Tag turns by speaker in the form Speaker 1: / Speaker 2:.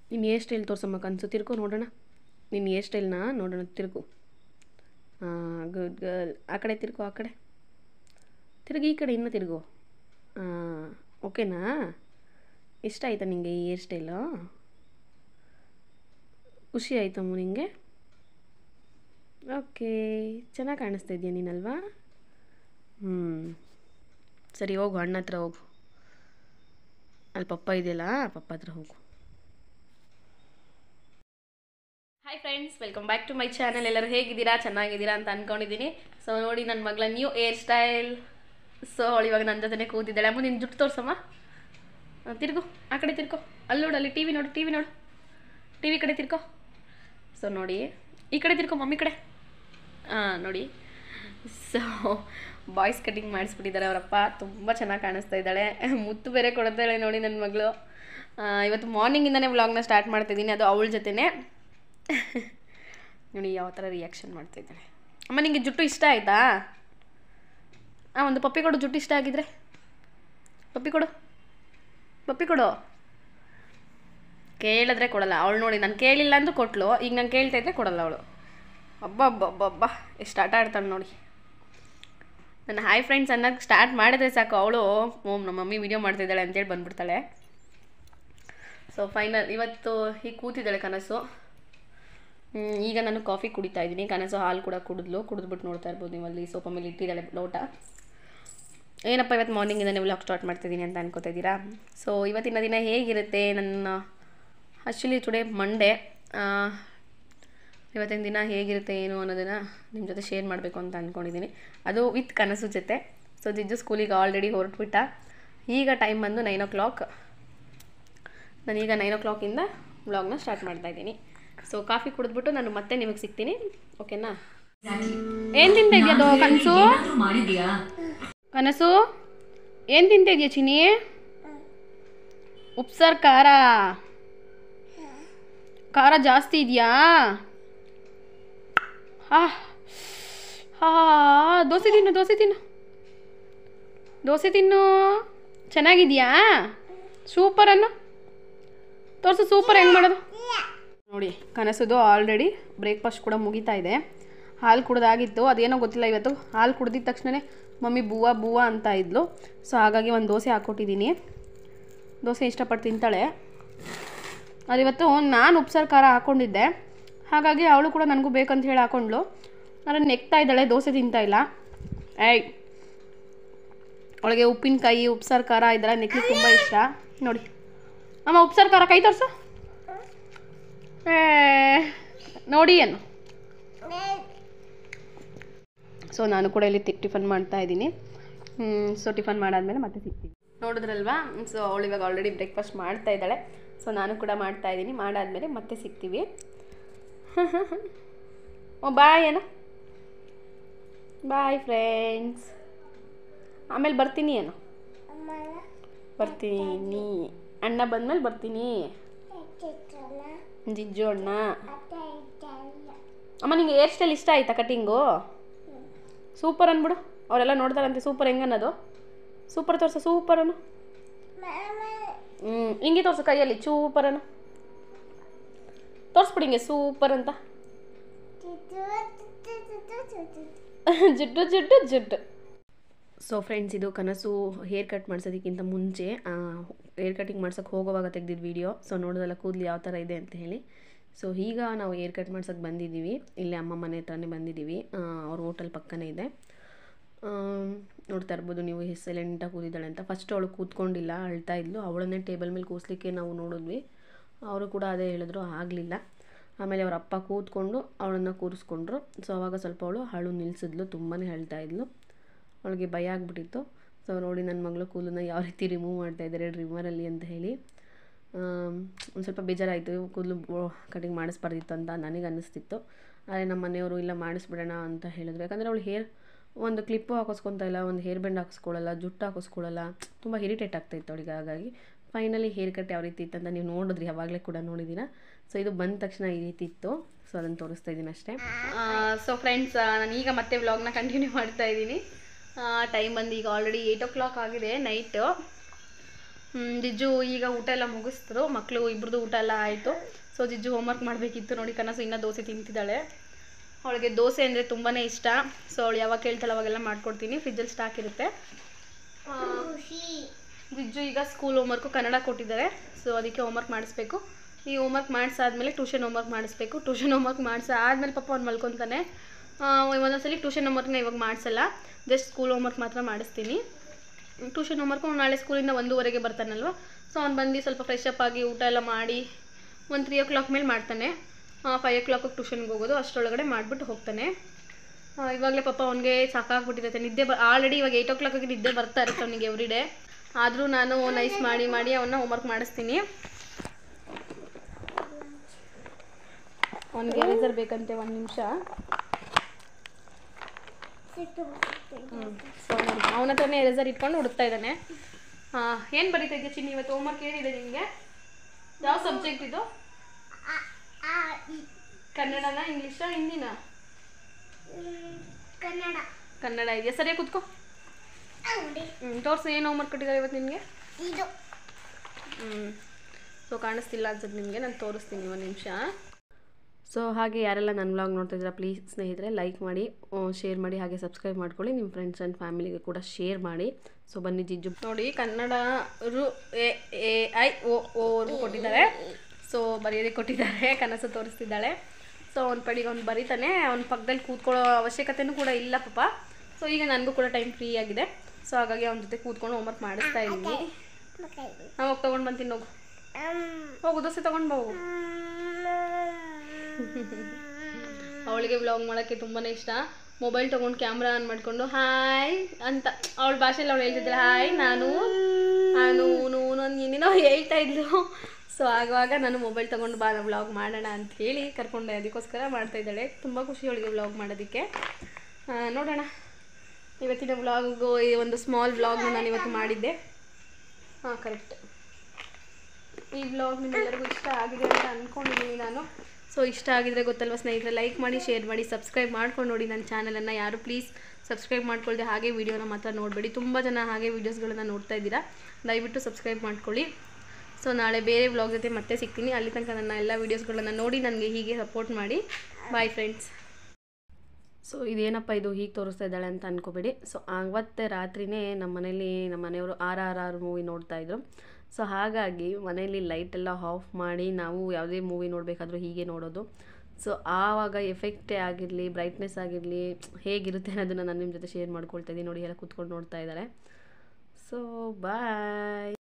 Speaker 1: ನಿನ್ನ hair style ತೋರ್ಸಮ್ಮ ಕನಸು ತಿರ್ಕೊ ನೋಡೋಣ ನಿನ್ನ ಹೇರ್ ಸ್ಟೈಲ್ನ ನೋಡೋಣ ತಿರ್ಗು ಹಾಂ ಗುಡ್ ಗರ್ಲ್ ಆ ಕಡೆ ತಿರ್ಗೋ ಆ ಕಡೆ ತಿರುಗಿ ಈ ಕಡೆ ಇನ್ನೂ ತಿರುಗು ಹಾಂ ಓಕೆನಾ ಇಷ್ಟ ಆಯ್ತಾ ನಿಂಗೆ ಈ ಹೇರ್ ಸ್ಟೈಲು ಖುಷಿ ಆಯ್ತಮ್ಮ ನಿಂಗೆ ಓಕೆ ಚೆನ್ನಾಗಿ ಕಾಣಿಸ್ತಾ ಇದೆಯಾ ನೀನಲ್ವಾ ಹ್ಞೂ ಸರಿ ಹೋಗು ಅಣ್ಣ ಹತ್ರ ಹೋಗು ಅಲ್ಲಿ ಪಪ್ಪ ಇದೆಯಲ್ಲ ಪಪ್ಪ ಹತ್ರ ಹೋಗು hi friends welcome back to my channel ಎಲ್ಲರೂ ಹೇಗಿದ್ದೀರಾ ಚೆನ್ನಾಗಿದ್ದೀರಾ ಅಂತ ಅಂದ್ಕೊಂಡಿದ್ದೀನಿ ಸೊ ನೋಡಿ ನನ್ನ ಮಗಳ ನ್ಯೂ ಏರ್ ಸ್ಟೈಲ್ ಸೊ ಅವಳು ಇವಾಗ ನನ್ನ ಜೊತೆನೇ ಕೂತಿದ್ದಾಳೆ ಅಮ್ಮ ನಿನ್ನ ಜುಟ್ಟು ತೋರ್ಸಮ್ಮ ಆ, ತಿರ್ಗು ಆ ಕಡೆ ತಿರ್ಕೊ ಅಲ್ಲಿ ನೋಡು ಅಲ್ಲಿ ಟಿ ವಿ ನೋಡು ಟಿ ವಿ ನೋಡು ಟಿ ವಿ ಕಡೆ ತಿರ್ಕೊ ಸೊ ನೋಡಿ ಈ ಕಡೆ ತಿರ್ಕೊ ಮಮ್ಮಿ ಕಡೆ ಹಾಂ ನೋಡಿ ಸೊ ಬಾಯ್ಸ್ ಕಟಿಂಗ್ ಮಾಡಿಸ್ಬಿಟ್ಟಿದ್ದಾರೆ ಅವರಪ್ಪ ತುಂಬ ಚೆನ್ನಾಗಿ ಕಾಣಿಸ್ತಾ ಇದ್ದಾಳೆ ಮುತ್ತು ಬೇರೆ ಕೊಡ್ತಾಳೆ ನೋಡಿ ನನ್ನ ಮಗಳು ಆ, ಇವತ್ತು ಮಾರ್ನಿಂಗಿಂದನೇ ವ್ಲಾಗ್ನ ಸ್ಟಾರ್ಟ್ ಮಾಡ್ತಿದ್ದೀನಿ ಅದು ಅವಳ ಜೊತೆನೇ ನೋಡಿ ಯಾವ ಥರ ರಿಯಾಕ್ಷನ್ ಮಾಡ್ತಾ ಇದ್ದಾಳೆ ಅಮ್ಮ ನಿಂಗೆ ಜುಟ್ಟು ಇಷ್ಟ ಆಯ್ತಾ ಹಾಂ ಒಂದು ಪಪ್ಪಿ ಕೊಡು ಜುಟ್ಟು ಇಷ್ಟ ಆಗಿದ್ರೆ ಪಪ್ಪಿ ಕೊಡು ಪಪ್ಪಿ ಕೊಡು ಕೇಳಿದ್ರೆ ಕೊಡಲ್ಲ ಅವಳು ನೋಡಿ ನಾನು ಕೇಳಿಲ್ಲ ಅಂದ್ರೂ ಕೊಟ್ಲು ಈಗ ನಾನು ಕೇಳ್ತಾ ಇದ್ರೆ ಕೊಡಲ್ಲ ಅವಳು ಅಬ್ಬ ಅಬ್ಬ ಅಬ್ಬ ಅಬ್ಬ ಎಷ್ಟು ಆಟ ಆಡ್ತಾಳೆ ನೋಡಿ ನನ್ನ ಹಾಯ್ ಫ್ರೆಂಡ್ಸ್ ಅನ್ನೋಕ್ಕೆ ಸ್ಟಾರ್ಟ್ ಮಾಡಿದ್ರೆ ಸಾಕು ಅವಳು ಓಮ್ ನಮ್ಮ ಮಮ್ಮಿ ವಿಡಿಯೋ ಮಾಡ್ತಿದ್ದಾಳೆ ಅಂತೇಳಿ ಬಂದ್ಬಿಡ್ತಾಳೆ ಸೊ ಫೈನಲ್ ಇವತ್ತು ಹೀಗೆ ಕೂತಿದ್ದಾಳೆ ಕನಸು ಹ್ಮ್, ಈಗ ನಾನು ಕಾಫಿ ಕುಡಿತಾ ಇದ್ದೀನಿ ಕನಸು ಹಾಲು ಕೂಡ ಕುಡಿದ್ಲು ಕುಡಿದ್ಬಿಟ್ಟು ನೋಡ್ತಾ ಇರ್ಬೋದು ನೀವು ಅಲ್ಲಿ ಸೋಫಾ ಮೇಲೆ ಇಟ್ಟಿದ್ದಾಳೆ ಲೋಟ ಏನಪ್ಪ ಇವತ್ತು ಮಾರ್ನಿಂಗಿಂದನೇ ವ್ಲಾಗ್ ಸ್ಟಾರ್ಟ್ ಮಾಡ್ತಿದ್ದೀನಿ ಅಂತ ಅನ್ಕೋತಾ ಇದ್ದೀರಾ ಸೊ ಇವತ್ತಿನ ದಿನ ಹೇಗಿರುತ್ತೆ ನನ್ನ ಆ್ಯಕ್ಚುಲಿ ಟುಡೇ ಮಂಡೇ ಇವತ್ತಿನ ದಿನ ಹೇಗಿರುತ್ತೆ ಏನು ಅನ್ನೋದನ್ನು ನಿಮ್ಮ ಜೊತೆ ಶೇರ್ ಮಾಡಬೇಕು ಅಂತ ಅಂದ್ಕೊಂಡಿದ್ದೀನಿ ಅದು ವಿತ್ ಕನಸು ಜೊತೆ ಸೊ ಜಿಜ್ಜು ಸ್ಕೂಲಿಗೆ ಆಲ್ರೆಡಿ ಹೊರಟ್ಬಿಟ್ಟ ಈಗ ಟೈಮ್ ಬಂದು ನೈನ್ ಓ ಕ್ಲಾಕ್ ನಾನೀಗ ನೈನ್ ಓ ಕ್ಲಾಕಿಂದ ವ್ಲಾಗ್ನ ಸ್ಟಾರ್ಟ್ ಮಾಡ್ತಾ ಇದ್ದೀನಿ ಸೊ ಕಾಫಿ ಕುಡಿದ್ಬಿಟ್ಟು ನಾನು ಮತ್ತೆ ನಿಮಗೆ ಸಿಗ್ತೀನಿ ಓಕೆನಾ ಏನು ತಿಂತ ಇದೆಯದು ಕನಸು
Speaker 2: ಏನಾದ್ರೂ ಮಾಡಿದ್ಯಾ
Speaker 1: ಕನಸು ಏನು ತಿಂತ ಇದೆಯಾ ಚಿನಿ ಉಪ್ಸಾರು ಖಾರ ಖಾರ ಜಾಸ್ತಿ ಇದೆಯಾ ಹಾ ಹಾ ದೋಸೆ ತಿನ್ನು ದೋಸೆ ತಿನ್ನು ದೋಸೆ ತಿನ್ನು ಚೆನ್ನಾಗಿದೆಯಾ ಸೂಪರ್ ಅನ್ನು ತೋರಿಸು ಸೂಪರ್ ಹೆಂಗೆ ಮಾಡೋದು ನೋಡಿ ಕನಸುದು ಆಲ್ರೆಡಿ ಬ್ರೇಕ್ಫಾಸ್ಟ್ ಕೂಡ ಮುಗಿತಾ ಇದೆ ಹಾಲು ಕುಡ್ದಾಗಿತ್ತು ಅದೇನೋ ಗೊತ್ತಿಲ್ಲ ಇವತ್ತು ಹಾಲು ಕುಡ್ದಿದ ತಕ್ಷಣವೇ ಮಮ್ಮಿ ಬೂವ ಬೂವ ಅಂತ ಇದ್ಲು ಸೊ ಹಾಗಾಗಿ ಒಂದು ದೋಸೆ ಹಾಕ್ಕೊಟ್ಟಿದ್ದೀನಿ ದೋಸೆ ಇಷ್ಟಪಟ್ಟು ತಿಂತಾಳೆ ಅದು ಇವತ್ತು ನಾನು ಉಪ್ಸಾರು ಖಾರ ಹಾಕ್ಕೊಂಡಿದ್ದೆ ಹಾಗಾಗಿ ಅವಳು ಕೂಡ ನನಗೂ ಬೇಕಂತ ಹೇಳಿ ಹಾಕೊಂಡ್ಲು ಆದರೆ ನೆಕ್ತಾ ಇದ್ದಾಳೆ ದೋಸೆ ತಿಂತಾ ಇಲ್ಲ ಏಯ್ ಅವಳಿಗೆ ಉಪ್ಪಿನಕಾಯಿ ಉಪ್ಸಾರು ಖಾರ ಇದೆಲ್ಲ ನೆಕ್ಲಿ ತುಂಬ ಇಷ್ಟ ನೋಡಿ ಅಮ್ಮ ಉಪ್ಸಾರು ಖಾರ ಕೈ ತೋರಿಸು ಏ, ನೋಡಿ ಏನು ಸೊ ನಾನು ಕೂಡ ಇಲ್ಲಿ ಟಿ- ಟಿಫನ್ ಮಾಡ್ತಾ ಇದ್ದೀನಿ ಸೊ ಟಿಫನ್ ಮಾಡಾದ್ಮೇಲೆ ಮತ್ತೆ ಸಿಗ್ತೀನಿ ನೋಡಿದ್ರಲ್ವಾ ಸೊ ಅವಳು ಇವಾಗ ಆಲ್ರೆಡಿ ಬ್ರೇಕ್ಫಾಸ್ಟ್ ಮಾಡ್ತಾ ಇದ್ದಾಳೆ ಸೊ ನಾನು ಕೂಡ ಮಾಡ್ತಾ ಇದ್ದೀನಿ ಮಾಡಾದ್ಮೇಲೆ ಮತ್ತೆ ಸಿಗ್ತೀವಿ ಓ ಬಾಯ್ ಏನು ಬಾಯ್ ಫ್ರೆಂಡ್ಸ್ ಆಮೇಲೆ ಬರ್ತೀನಿ ಏನು ಬರ್ತೀನಿ ಅಣ್ಣ ಬಂದ್ಮೇಲೆ ಬರ್ತೀನಿ ಜಿಜ್ಜು ಅಣ್ಣ ಅಮ್ಮ ನಿಂಗೆ ಹೇರ್ ಸ್ಟೈಲ್ ಇಷ್ಟ ಆಯ್ತಾ ಕಟಿಂಗು ಸೂಪರ್ ಅಂದ್ಬಿಡು ಅವರೆಲ್ಲ ನೋಡ್ತಾರಂತೆ ಸೂಪರ್ ಹೆಂಗನ್ನೋದು ಸೂಪರ್ ತೋರ್ಸು ಸೂಪರ್ ಅನ್ನು ಹ್ಞೂ ಹಿಂಗೆ ತೋರ್ಸು ಕೈಯಲ್ಲಿ ಸೂಪರ್ ಅನ್ನು ತೋರಿಸ್ಬಿಡಿ ಹಿಂಗೆ ಸೂಪರ್ ಅಂತ ಜುಡ್ಡು ಜುಡ್ಡು ಜುಡ್ಡು ಸೊ ಫ್ರೆಂಡ್ಸ್ ಇದು ಕನಸು ಹೇರ್ ಕಟ್ ಮಾಡ್ಸೋದಕ್ಕಿಂತ ಮುಂಚೆ ಹೇರ್ ಕಟಿಂಗ್ ಮಾಡ್ಸೋಕ್ಕೆ ಹೋಗೋವಾಗ ತೆಗ್ದಿದ್ದು ವಿಡಿಯೋ ಸೊ ನೋಡೋದಲ್ಲ ಕೂದಲು ಯಾವ ಥರ ಇದೆ ಅಂತ ಹೇಳಿ ಸೊ ಈಗ ನಾವು ಹೇರ್ ಕಟ್ ಮಾಡ್ಸೋಕ್ಕೆ ಬಂದಿದ್ದೀವಿ ಇಲ್ಲೇ ಅಮ್ಮ ಮನೆ ಹತ್ರನೇ ಬಂದಿದ್ದೀವಿ ಆ, ಅವ್ರ ಹೋಟೆಲ್ ಪಕ್ಕನೇ ಇದೆ ಆಮ್, ನೋಡ್ತಾ ಇರ್ಬೋದು ನೀವು ಎಷ್ಟು ಸೈಲೆಂಟಾಗಿ ಕೂತಿದ್ದಾಳೆ ಅಂತ ಫಸ್ಟ್ ಅವಳು ಕೂತ್ಕೊಂಡಿಲ್ಲ ಅಳ್ತಾ ಇದ್ಲು ಅವಳನ್ನೇ ಟೇಬಲ್ ಮೇಲೆ ಕೂಸ್ಲಿಕ್ಕೆ ನಾವು ನೋಡಿದ್ವಿ ಅವರು ಕೂಡ ಅದೇ ಹೇಳಿದ್ರು ಆಗಲಿಲ್ಲ ಆಮೇಲೆ ಅವ್ರ ಅಪ್ಪ ಕೂತ್ಕೊಂಡು ಅವಳನ್ನು ಕೂರಿಸ್ಕೊಂಡ್ರು ಸೊ ಅವಾಗ ಸ್ವಲ್ಪ ಅವಳು ಅಳು ನಿಲ್ಲಿಸಿದ್ಲು ತುಂಬಾ ಅಳ್ತಾ ಇದ್ಲು ಅವಳಿಗೆ ಭಯ ಆಗಿಬಿಟ್ಟಿತ್ತು ಸೊ ನೋಡಿ ನನ್ನ ಮಗಳು ಕೂದಲನ್ನ ಯಾವ ರೀತಿ ರಿಮೂವ್ ಮಾಡ್ತಾ ಇದ್ದಾರೆ ಡ್ರಿಮ್ಮರಲ್ಲಿ ಅಂತ ಹೇಳಿ ಒಂದು ಸ್ವಲ್ಪ ಬೇಜಾರಾಯಿತು ಕೂದಲು ಕಟಿಂಗ್ ಮಾಡಿಸ್ಬಾರ್ದಿತ್ತು ಅಂತ ನನಗೆ ಅನ್ನಿಸ್ತಿತ್ತು ಆದರೆ ನಮ್ಮ ಮನೆಯವರು ಇಲ್ಲ ಮಾಡಿಸ್ಬಿಡೋಣ ಅಂತ ಹೇಳಿದ್ರು ಯಾಕಂದರೆ ಅವಳು ಹೇರ್ ಒಂದು ಕ್ಲಿಪ್ಪು ಹಾಕಿಸ್ಕೊತಾ ಇಲ್ಲ ಒಂದು ಹೇರ್ ಬ್ಯಾಂಡ್ ಹಾಕಿಸ್ಕೊಳ್ಳಲ್ಲ ಜುಟ್ಟು ಹಾಕಿಸ್ಕೊಳ್ಳಲ್ಲ ತುಂಬ ಇರಿಟೇಟ್ ಆಗ್ತಾಯಿತ್ತು ಅವಳಿಗೆ ಹಾಗಾಗಿ ಫೈನಲಿ ಹೇರ್ ಕಟ್ ಯಾವ ರೀತಿ ಇತ್ತಂತ ನೀವು ನೋಡಿದ್ರಿ ಯಾವಾಗಲೇ ಕೂಡ ನೋಡಿದ್ದೀರಾ ಸೊ ಇದು ಬಂದ ತಕ್ಷಣ ಈ ರೀತಿ ಇತ್ತು ಸೊ ಅದನ್ನು ತೋರಿಸ್ತಾ ಇದ್ದೀನಿ ಅಷ್ಟೇ ಸೊ ಫ್ರೆಂಡ್ಸ್ ನಾನು ಈಗ ಮತ್ತೆ ವ್ಲಾಗ್ನ ಕಂಟಿನ್ಯೂ ಮಾಡ್ತಾ ಇದ್ದೀನಿ ಟೈಮ್ ಬಂದು ಈಗ ಆಲ್ರೆಡಿ ಏಯ್ಟ್ ಓ ಕ್ಲಾಕ್ ಆಗಿದೆ ನೈಟು ಹ್ಮ್, ಜಿಜ್ಜು ಈಗ ಊಟ ಎಲ್ಲ ಮುಗಿಸಿದ್ರು ಮಕ್ಕಳು ಇಬ್ರದ್ದು ಊಟ ಎಲ್ಲ ಆಯಿತು ಸೊ ಜಿಜ್ಜು ಹೋಮ್ವರ್ಕ್ ಮಾಡಬೇಕಿತ್ತು ನೋಡಿ ಕನಸು ಇನ್ನೂ ದೋಸೆ ತಿಂತಿದ್ದಾಳೆ ಅವಳಿಗೆ ದೋಸೆ ಅಂದರೆ ತುಂಬಾ ಇಷ್ಟ ಸೊ ಅವಳು ಯಾವಾಗ ಕೇಳ್ತಾಳೆ ಅವಾಗೆಲ್ಲ ಮಾಡ್ಕೊಡ್ತೀನಿ ಫ್ರಿಜ್ಜಲ್ಲಿ ಸ್ಟಾಕ್ ಇರುತ್ತೆ ಆ, ಜಿಜ್ಜು ಈಗ ಸ್ಕೂಲ್ ಹೋಮ್ವರ್ಕು ಕನ್ನಡ ಕೊಟ್ಟಿದ್ದಾರೆ ಸೊ ಅದಕ್ಕೆ ಹೋಮ್ವರ್ಕ್ ಮಾಡಿಸ್ಬೇಕು ಈ ಹೋಮ್ವರ್ಕ್ ಮಾಡಿಸಾದ್ಮೇಲೆ ಟ್ಯೂಷನ್ ಹೋಮ್ವರ್ಕ್ ಮಾಡಿಸ್ಬೇಕು ಟ್ಯೂಷನ್ ಹೋಮ್ವರ್ಕ್ ಮಾಡಿಸ ಆದಮೇಲೆ ಪಾಪ ಅವ್ನು ಮಲ್ಕೊತಾನೆ ಒಂದೊಂದ್ಸಲಿ ಟ್ಯೂಷನ್ ಹೋಮ್ವರ್ಕ್ನ ಇವಾಗ ಮಾಡಿಸಲ್ಲ ಜಸ್ಟ್ ಸ್ಕೂಲ್ ಹೋಮ್ವರ್ಕ್ ಮಾತ್ರ ಮಾಡಿಸ್ತೀನಿ ಟ್ಯೂಷನ್ ಹೋಮ್ವರ್ಕು ನಾಳೆ ಸ್ಕೂಲಿಂದ ಒಂದೂವರೆಗೆ ಬರ್ತಾನಲ್ವ ಸೊ ಅವ್ನು ಬಂದು ಸ್ವಲ್ಪ ಫ್ರೆಶ್ ಅಪ್ ಆಗಿ ಊಟ ಎಲ್ಲ ಮಾಡಿ ಒಂದು ತ್ರೀ ಓ ಕ್ಲಾಕ್ ಮೇಲೆ ಮಾಡ್ತಾನೆ ಫೈವ್ ಓ ಕ್ಲಾಕಿಗೆ ಟ್ಯೂಷನ್ಗೆ ಹೋಗೋದು ಅಷ್ಟರೊಳಗಡೆ ಮಾಡಿಬಿಟ್ಟು ಹೋಗ್ತಾನೆ ಇವಾಗಲೇ ಪಾಪ ಅವ್ನಿಗೆ ಸಾಕಾಗ್ಬಿಟ್ಟಿರುತ್ತೆ ನಿದ್ದೆ ಬ ಆಲ್ರೆಡಿ ಇವಾಗ ಏಯ್ಟ್ ಓ ಕ್ಲಾಕಿಗೆ ನಿದ್ದೆ ಬರ್ತಾ ಇರುತ್ತೆ ಅವನಿಗೆ ಎವ್ರಿ ಡೇ ಆದರೂ ನಾನು ನೈಸ್ ಮಾಡಿ ಮಾಡಿ ಅವನ್ನ ಹೋಮ್ವರ್ಕ್ ಮಾಡಿಸ್ತೀನಿ ಅವನಿಗೆ ರೆಸರ್ ಬೇಕಂತೆ ಒಂದು ನಿಮಿಷ ಸೊ ಅವನ ಹತ್ರನೇ ರೆಸರ್ ಇಟ್ಕೊಂಡು ಹುಡುಕ್ತಾ ಇದ್ದಾನೆ ಹಾಂ ಏನು ಬರೀತಾ ಇದ್ದೆ ಚಿನ್ನಿ ಇವತ್ತು ಹೋಮ್ವರ್ಕ್ ಏನಿದೆ ನಿಮಗೆ ಯಾವ ಸಬ್ಜೆಕ್ಟ್ ಇದು ಕನ್ನಡನ ಇಂಗ್ಲೀಷಾ ಹಿಂದಿನ
Speaker 2: ಕನ್ನಡ
Speaker 1: ಕನ್ನಡ ಇದೆಯಾ ಸರಿಯಾಗಿ ಕೂತ್ಕೋ
Speaker 2: ನೋಡಿ
Speaker 1: ಹ್ಞೂ ತೋರಿಸು ಏನು ಹೋಮ್ವರ್ಕ್ ಕೊಟ್ಟಿದ್ದಾರೆ ಇವತ್ತು ನಿಮಗೆ
Speaker 2: ಇದು
Speaker 1: ಹ್ಞೂ ಸೊ ಕಾಣಿಸ್ತಿಲ್ಲ ಅನ್ಸುತ್ತೆ ನಿಮಗೆ ನಾನು ತೋರಿಸ್ತೀನಿ ಒಂದು ನಿಮಿಷ ಸೊ ಹಾಗೆ ಯಾರೆಲ್ಲ ನನ್ನ ವ್ಲಾಗ್ ನೋಡ್ತಾ ಇದ್ದೀರಾ ಪ್ಲೀಸ್ ಸ್ನೇಹಿತರೆ ಲೈಕ್ ಮಾಡಿ ಶೇರ್ ಮಾಡಿ ಹಾಗೆ ಸಬ್ಸ್ಕ್ರೈಬ್ ಮಾಡ್ಕೊಳ್ಳಿ ನಿಮ್ಮ ಫ್ರೆಂಡ್ಸ್ ಆ್ಯಂಡ್ ಫ್ಯಾಮಿಲಿಗೆ ಕೂಡ ಶೇರ್ ಮಾಡಿ ಸೊ ಬನ್ನಿ ಜಿಜ್ಜು ನೋಡಿ ಕನ್ನಡ ರು ಎ ಎ ಐ ಓ ಓವರೆಗೂ ಕೊಟ್ಟಿದ್ದಾರೆ ಸೊ ಬರೆಯೋದಕ್ಕೆ ಕೊಟ್ಟಿದ್ದಾರೆ ಕನಸು ತೋರಿಸ್ತಿದ್ದಾಳೆ ಸೊ ಅವ್ನ ಪಡಿಗೆ ಅವ್ನು ಬರೀತಾನೆ ಅವ್ನ ಪಕ್ಕದಲ್ಲಿ ಕೂತ್ಕೊಳ್ಳೋ ಅವಶ್ಯಕತೆನೂ ಕೂಡ ಇಲ್ಲ ಪಾಪ ಸೊ ಈಗ ನನಗೂ ಕೂಡ ಟೈಮ್ ಫ್ರೀ ಆಗಿದೆ ಸೊ ಹಾಗಾಗಿ ಅವನ ಜೊತೆ ಕೂತ್ಕೊಂಡು ಹೋಮ್ವರ್ಕ್ ಮಾಡಿಸ್ತಾ ಇದ್ದೀನಿ ನಾವು ಹೋಗಿ ತೊಗೊಂಡು ಬಂತೀನಿ ಹೋಗು ಹೋಗು ದೋಸೆ ತೊಗೊಂಡು ಹೋಗು ಅವಳಿಗೆ ವ್ಲಾಗ್ ಮಾಡೋಕ್ಕೆ ತುಂಬಾ ಇಷ್ಟ ಮೊಬೈಲ್ ತೊಗೊಂಡು ಕ್ಯಾಮ್ರಾ ಆನ್ ಮಾಡಿಕೊಂಡು ಹಾಯ್ ಅಂತ ಅವಳ ಭಾಷೆಯಲ್ಲಿ ಅವಳು ಹೇಳ್ತಿದ್ದಾಳೆ ಹಾಯ್ ನಾನು ನಾನು ನೂನು ಏನೇನೋ ಹೇಳ್ತಾ ಇದ್ಲು ಸೊ ಆಗುವಾಗ ನಾನು ಮೊಬೈಲ್ ತೊಗೊಂಡು ಬಾ ವ್ಲಾಗ್ ಮಾಡೋಣ ಅಂತ ಹೇಳಿ ಕರ್ಕೊಂಡೆ ಅದಕ್ಕೋಸ್ಕರ ಮಾಡ್ತಾ ಇದ್ದಾಳೆ ತುಂಬ ಖುಷಿ ಅವಳಿಗೆ ವ್ಲಾಗ್ ಮಾಡೋದಕ್ಕೆ ಆ, ನೋಡೋಣ ಇವತ್ತಿನ ವ್ಲಾಗು ಈ ಒಂದು ಸ್ಮಾಲ್ ವ್ಲಾಗ್ನ ನಾನು ಇವತ್ತು ಮಾಡಿದ್ದೆ ಹಾಂ ಕರೆಕ್ಟ್ ಈ ವ್ಲಾಗ್ ನಿಮ್ಮೆಲ್ಲರಿಗೂ ಇಷ್ಟ ಆಗಿದೆ ಅಂತ ಅಂದ್ಕೊಂಡಿದ್ದೀನಿ ನಾನು ಸೊ ಇಷ್ಟ ಆಗಿದ್ರೆ ಗೊತ್ತಲ್ವ ಸ್ನೇಹಿತರೆ ಲೈಕ್ ಮಾಡಿ ಶೇರ್ ಮಾಡಿ ಸಬ್ಸ್ಕ್ರೈಬ್ ಮಾಡ್ಕೊಂಡು ನೋಡಿ ನನ್ನ ಚಾನಲನ್ನು ಯಾರು ಪ್ಲೀಸ್ ಸಬ್ಸ್ಕ್ರೈಬ್ ಮಾಡ್ಕೊಳ್ದೆ ಹಾಗೆ ವೀಡಿಯೋನ ಮಾತ್ರ ನೋಡಬೇಡಿ ತುಂಬ ಜನ ಹಾಗೆ ವೀಡಿಯೋಸ್ಗಳನ್ನ ನೋಡ್ತಾ ಇದ್ದೀರಾ ದಯವಿಟ್ಟು ಸಬ್ಸ್ಕ್ರೈಬ್ ಮಾಡ್ಕೊಳ್ಳಿ ಸೊ ನಾಳೆ ಬೇರೆ ವ್ಲಾಗ್ ಜೊತೆ ಮತ್ತೆ ಸಿಗ್ತೀನಿ ಅಲ್ಲಿ ತನಕ ನನ್ನ ಎಲ್ಲ ವೀಡಿಯೋಸ್ಗಳನ್ನ ನೋಡಿ ನನಗೆ ಹೀಗೆ ಸಪೋರ್ಟ್ ಮಾಡಿ ಬಾಯ್ ಫ್ರೆಂಡ್ಸ್ ಸೊ ಇದೇನಪ್ಪ ಇದು ಹೀಗೆ ತೋರಿಸ್ತಾ ಇದ್ದಾಳೆ ಅಂತ ಅನ್ಕೋಬೇಡಿ ಸೊ ಆವತ್ತೇ ರಾತ್ರಿನೇ ನಮ್ಮ ಮನೇಲಿ ನಮ್ಮ ಮನೆಯವರು ಆರ್ ಆರ್ ಆರ್ ಮೂವಿ ನೋಡ್ತಾ ಇದ್ರು ಸೊ ಹಾಗಾಗಿ ಮನೇಲಿ ಲೈಟ್ ಎಲ್ಲ ಆಫ್ ಮಾಡಿ ನಾವು ಯಾವುದೇ ಮೂವಿ ನೋಡಬೇಕಾದ್ರೂ ಹೀಗೆ ನೋಡೋದು ಸೊ ಆವಾಗ ಎಫೆಕ್ಟೇ ಆಗಿರಲಿ ಬ್ರೈಟ್ನೆಸ್ ಆಗಿರಲಿ ಹೇಗಿರುತ್ತೆ ಅನ್ನೋದನ್ನು ನಾನು ನಿಮ್ಮ ಜೊತೆ ಶೇರ್ ಮಾಡ್ಕೊಳ್ತಾ ಇದ್ದೀನಿ ನೋಡಿ ಎಲ್ಲ ಕೂತ್ಕೊಂಡು ನೋಡ್ತಾ ಇದ್ದಾರೆ ಸೊ ಬಾಯ್